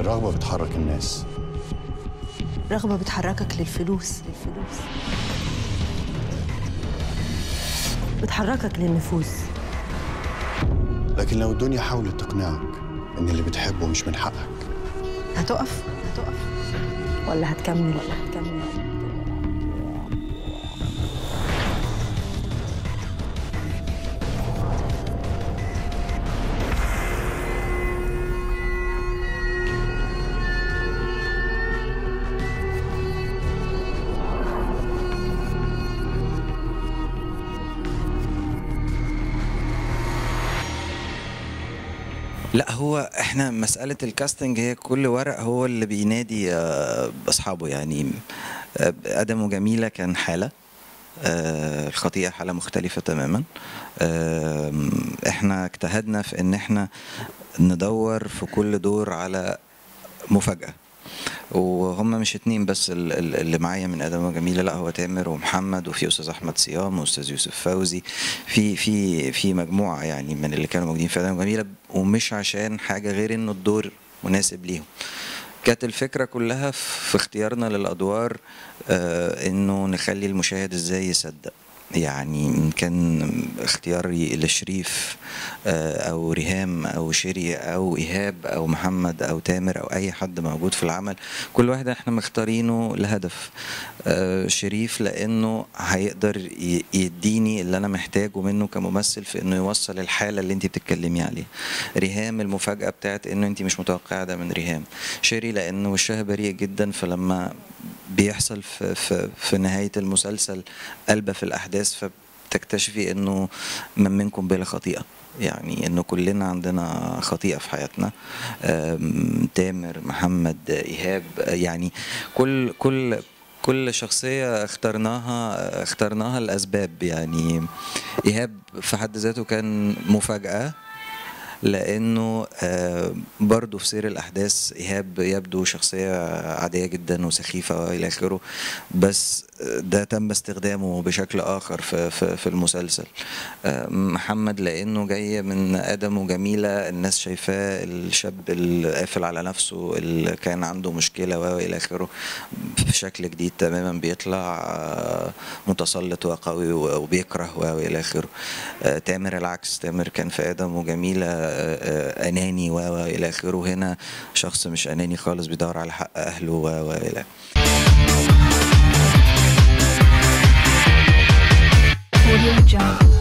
الرغبة بتحرك الناس رغبة بتحركك للفلوس للفلوس بتحركك للنفوس لكن لو الدنيا حاولت تقنعك إن اللي بتحبه مش من حقك هتقف هتقف ولا هتكمل ولا هتكمل لا هو احنا مسألة الكاستنج هي كل ورق هو اللي بينادي آه، أصحابه يعني آه، آدم وجميلة كان حالة آه، الخطيئة حالة مختلفة تماما آم، احنا اجتهدنا في ان احنا ندور في كل دور على مفاجأة وهم مش اتنين بس ال- ال- اللي معايا من ادم وجميله لا هو تامر ومحمد وفي استاذ احمد صيام واستاذ يوسف فوزي في في في مجموعه يعني من اللي كانوا موجودين في ادم وجميله ومش عشان حاجه غير انه الدور مناسب ليهم كانت الفكره كلها في اختيارنا للادوار آه انه نخلي المشاهد ازاي يصدق يعني كان اختياري لشريف آه، او ريهام او شيري او ايهاب او محمد او تامر او اي حد موجود في العمل كل واحد احنا مختارينه لهدف آه، شريف لانه هيقدر ي- يديني اللي انا محتاجه منه كممثل في انه يوصل الحاله اللي انت بتتكلمي عليها ريهام المفاجاه بتاعت انه انت مش متوقعه ده من ريهام شيري لانه وشها بريء جدا فلما بيحصل في, في, في نهايه المسلسل قلبه في الاحداث فبتكتشفي انه من منكم بلا خطيئه يعني انه كلنا عندنا خطيئه في حياتنا أم، تامر محمد ايهاب يعني كل كل كل شخصية اخترناها اخترناها لأسباب يعني إيهاب في حد ذاته كان مفاجأة لانه آه، برضه في سير الاحداث ايهاب يبدو شخصيه عاديه جدا وسخيفه والى اخره بس آه، ده تم استخدامه بشكل اخر في في, في المسلسل آه، محمد لانه جاي من ادم وجميله الناس شايفاه الشاب القافل على نفسه اللي كان عنده مشكله والى اخره بشكل جديد تماما بيطلع آه، متسلط وقوي وبيكره والى اخره آه، تامر العكس تامر كان في ادم وجميله آه، آه، اناني والى اخره هنا شخص مش اناني خالص بيدور على حق اهله والى Audio Jungle.